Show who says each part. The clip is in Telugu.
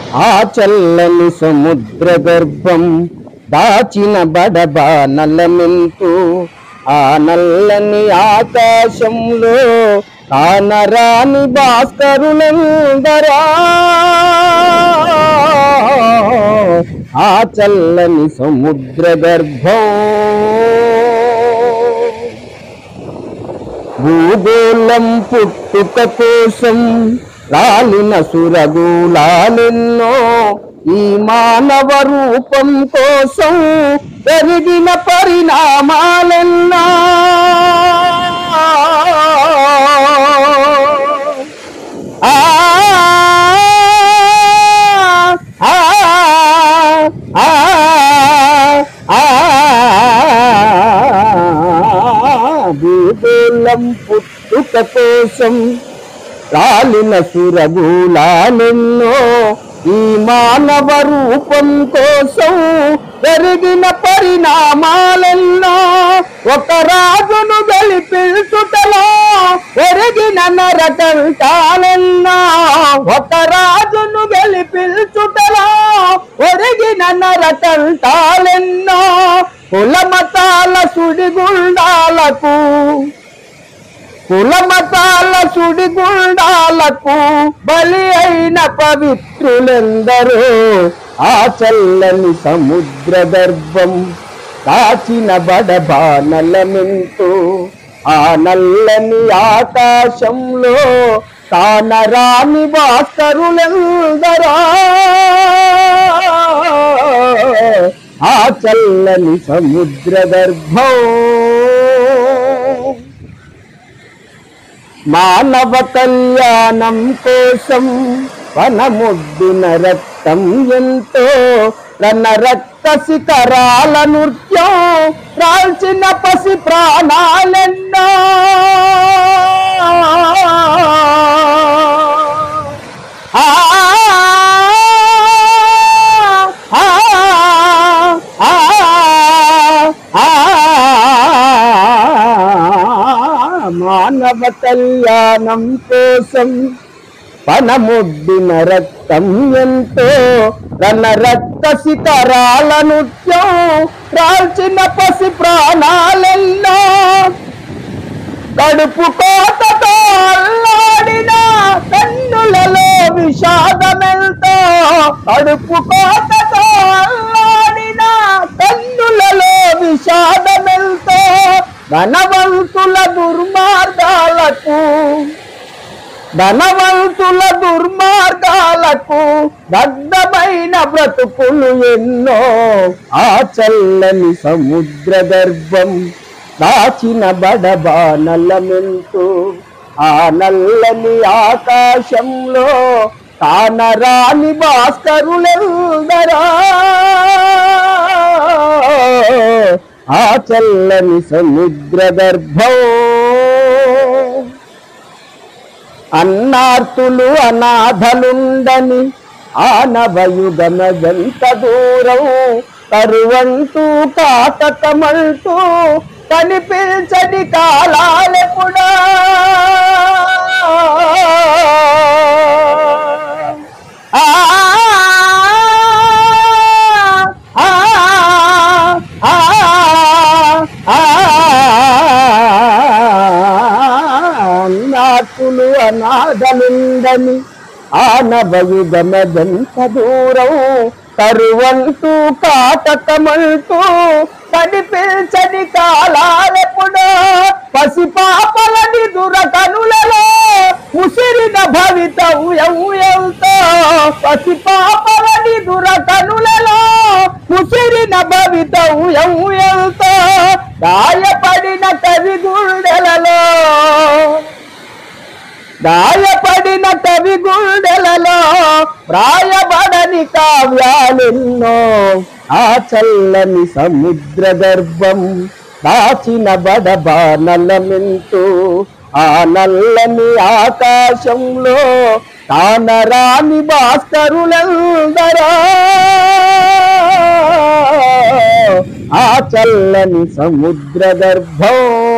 Speaker 1: ఆ చల్లని సముద్ర గర్భం దాచిన బడబా నల్లమెంతు ఆ నల్లని ఆకాశంలో కానరాని భాస్కరులందరా ఆ చల్లని సముద్ర గర్భం భూగోళం పుట్టుక కోసం లాలిన సురగులాలెన్నో ఈ మానవ రూపం కోసం పెరిగిన పరిణామాలెన్నో ఆ ఆ ఆ ఆ భూగోళం పుట్టుక కోసం రాలిన సురగులాలెన్నో ఈ మానవ రూపం కోసం జరిగిన పరిణామాలెన్నో ఒక రాజును గెలిపించుటలో ఎరిగిన నరకంటాలెన్నో ఒక రాజును గెలిపించుటలో ఒరిగిన నరకంటాలెన్నో కులమతాల సుడిగుండాలకు కులమతాల సుడిగుండాలకు బలి అయిన పవిత్రులెందరో ఆ చల్లని సముద్ర గర్భం కాచిన బడబానలమెంతో ఆ నల్లని ఆకాశంలో కానరాని భాస్కరులెందరో ఆ చల్లని సముద్ర గర్భం మానవ కళ్యాణం కోసం వనముద్దిన రక్తం ఎంతో రన్న రక్త శిఖరాల నృత్యం రాల్చిన పసి ప్రాణాలెన్నో ఆ ఆ ఆ ఆ మానవ కళ్యాణం కోసం పనముద్దిన రక్తం ఎంతో రన్న రక్త శిఖరాల నృత్యం రాల్చిన పసి ప్రాణాలెన్నో కడుపు కోతతో అల్లాడిన కన్నులలో విషాదమెంతో కడుపు కోతతో అల్లాడిన కన్నులలో విషాదమెంతో ధనవంతుల దుర్మార్గాలకు ధనవంతుల దుర్మార్గాలకు దగ్ధమైన బ్రతుకులు ఎన్నో ఆ చల్లని సముద్ర గర్భం దాచిన బడబానలమెంతు ఆ నల్లని ఆకాశంలో కానరాని భాస్కరులెందరా ఆ చల్లని సముద్ర గర్భం అన్నార్తులు అనాథలుండని ఆనవయుగమగంత దూరం కరువంటూ కాకతమంటూ కనిపించని కాలాలెప్పుడా ఆ ఆ ఆ ఆ నాకులు అనాథలుండని ఆనవయుగమదంత దూరం తరువంటూ కాటకమంటూ కనిపించని కాలాలెప్పుడో పసిపాపలని దురకనులలో ముసిరిన భవిత ఉయంతో పసిపాపలని దురకనులలో ముసిరిన భవిత ఉయంతో గాయపడిన కవి గుండెలలో గాయపడిన కవి గుండెలలో ప్రాయబడని కావ్యాలెన్నో ఆ చల్లని సముద్ర గర్భం దాచిన బడబానలమెంతు ఆ నల్లని ఆకాశంలో కానరాని భాస్కరులందరో ఆ చల్లని సముద్ర గర్భం